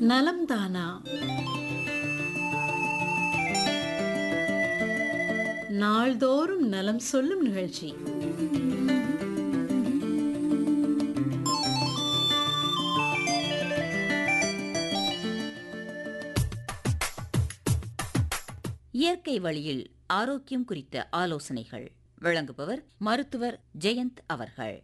நலம் தானா நாள்தோறும் நலம் சொல்லும் நிகழ்ச்சி இயற்கை வழியில் ஆரோக்கியம் குறித்த ஆலோசனைகள் வழங்குபவர் மருத்துவர் ஜெயந்த் அவர்கள்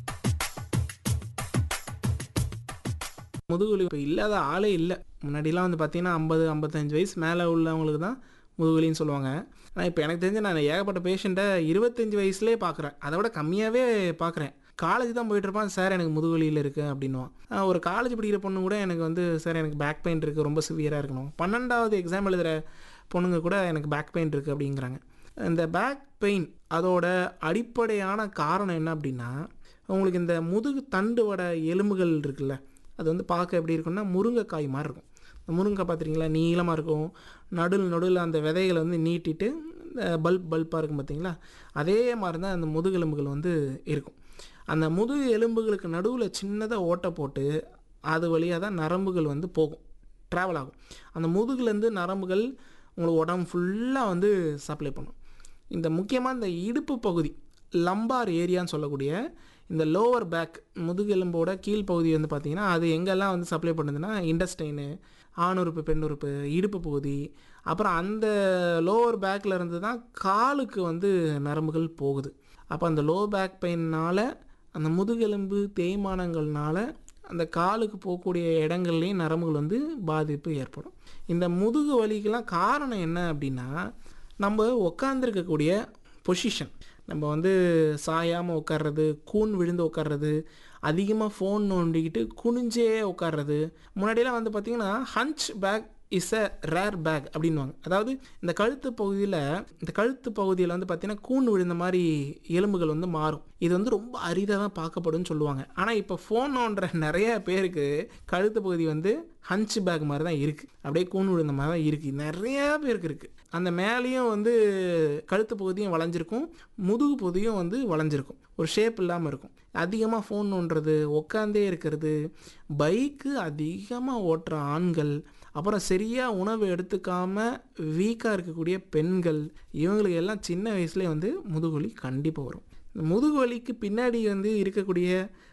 முதுகுவலி இப்போ இல்லாத ஆளே இல்லை முன்னாடிலாம் வந்து பார்த்தீங்கன்னா ஐம்பது ஐம்பத்தஞ்சு வயசு மேலே உள்ளவங்களுக்கு தான் முதுகுவலின்னு சொல்லுவாங்க ஆனால் இப்போ எனக்கு தெரிஞ்சு நான் ஏகப்பட்ட பேஷண்ட்டை இருபத்தஞ்சி வயசுலேயே பார்க்குறேன் அதை விட கம்மியாகவே பார்க்குறேன் காலேஜ் தான் போயிட்டு இருப்பான் சார் எனக்கு முதுகுவலியில் இருக்குது அப்படின்னுவான் ஆஹ் ஒரு காலேஜ் படிக்கிற பொண்ணு கூட எனக்கு வந்து சார் எனக்கு பேக் பெயின் இருக்குது ரொம்ப சிவியராக இருக்கணும் பன்னெண்டாவது எக்ஸாம் எழுதுகிற பொண்ணுங்க கூட எனக்கு பேக் பெயின் இருக்குது அப்படிங்கிறாங்க இந்த பேக் பெயின் அதோட அடிப்படையான காரணம் என்ன அப்படின்னா உங்களுக்கு இந்த முதுகு தண்டு வட எலும்புகள் இருக்குல்ல அது வந்து பார்க்க எப்படி இருக்கும்னா முருங்கைக்காய் மாதிரி இருக்கும் இந்த முருங்கைக்காய் பார்த்துருக்கீங்களா நீளமாக இருக்கும் நடுவில் நடுவில் அந்த விதைகளை வந்து நீட்டிட்டு பல்ப் பல்பாக இருக்கும் பார்த்தீங்களா அதே மாதிரி தான் அந்த முதுகெலும்புகள் வந்து இருக்கும் அந்த முதுகு எலும்புகளுக்கு நடுவில் சின்னதாக ஓட்டை போட்டு அது வழியாக தான் நரம்புகள் வந்து போகும் ட்ராவல் ஆகும் அந்த முதுகுலேருந்து நரம்புகள் உங்களுக்கு உடம்பு ஃபுல்லாக வந்து சப்ளை பண்ணும் இந்த முக்கியமாக இந்த இடுப்பு பகுதி லம்பார் ஏரியான்னு சொல்லக்கூடிய இந்த லோவர் பேக் முதுகெலும்போட கீழ் பகுதி வந்து பார்த்திங்கன்னா அது எங்கெல்லாம் வந்து சப்ளை பண்ணுதுன்னா இண்டஸ்டைனு ஆணுறுப்பு பெண்ணுறுப்பு இடுப்பு பகுதி அப்புறம் அந்த லோவர் பேக்கில் இருந்து தான் காலுக்கு வந்து நரம்புகள் போகுது அப்போ அந்த லோ பேக் பெயினால் அந்த முதுகெலும்பு தேய்மானங்கள்னால அந்த காலுக்கு போகக்கூடிய இடங்கள்லேயும் நரம்புகள் வந்து பாதிப்பு ஏற்படும் இந்த முதுகு வலிக்கெல்லாம் காரணம் என்ன அப்படின்னா நம்ம உட்காந்துருக்கக்கூடிய பொசிஷன் நம்ம வந்து சாயாமல் உட்கார்றது கூன் விழுந்து உட்கார்றது அதிகமாக ஃபோன் நோண்டிக்கிட்டு குனிஞ்சே உட்கார்றது முன்னாடியெல்லாம் வந்து பார்த்திங்கன்னா hunchback is a rare back அப்படின்வாங்க அதாவது இந்த கழுத்து பகுதியில் இந்த கழுத்து பகுதியில் வந்து பார்த்திங்கன்னா கூன் விழுந்த மாதிரி எலும்புகள் வந்து மாறும் இது வந்து ரொம்ப அரிதாக தான் பார்க்கப்படும்னு சொல்லுவாங்க ஆனால் இப்போ ஃபோன் நோண்டுற நிறைய பேருக்கு கழுத்து பகுதி வந்து ஹஞ்ச் பேக் மாதிரி தான் இருக்குது அப்படியே கூன் விழுந்த மாதிரி தான் இருக்குது நிறையா பேருக்கு இருக்குது அந்த மேலேயும் வந்து கழுத்து பகுதியும் வளைஞ்சிருக்கும் முதுகு பகுதியும் வந்து வளைஞ்சிருக்கும் ஒரு ஷேப் இல்லாமல் இருக்கும் அதிகமாக ஃபோன் நோண்டுறது உட்காந்தே இருக்கிறது பைக்கு அதிகமாக ஓட்டுற ஆண்கள் அப்புறம் சரியாக உணவு எடுத்துக்காமல் வீக்காக இருக்கக்கூடிய பெண்கள் இவங்களுக்கு எல்லாம் சின்ன வயசுலேயே வந்து முதுகுவலி கண்டிப்பாக வரும் இந்த முதுகுவலிக்கு பின்னாடி வந்து இருக்கக்கூடிய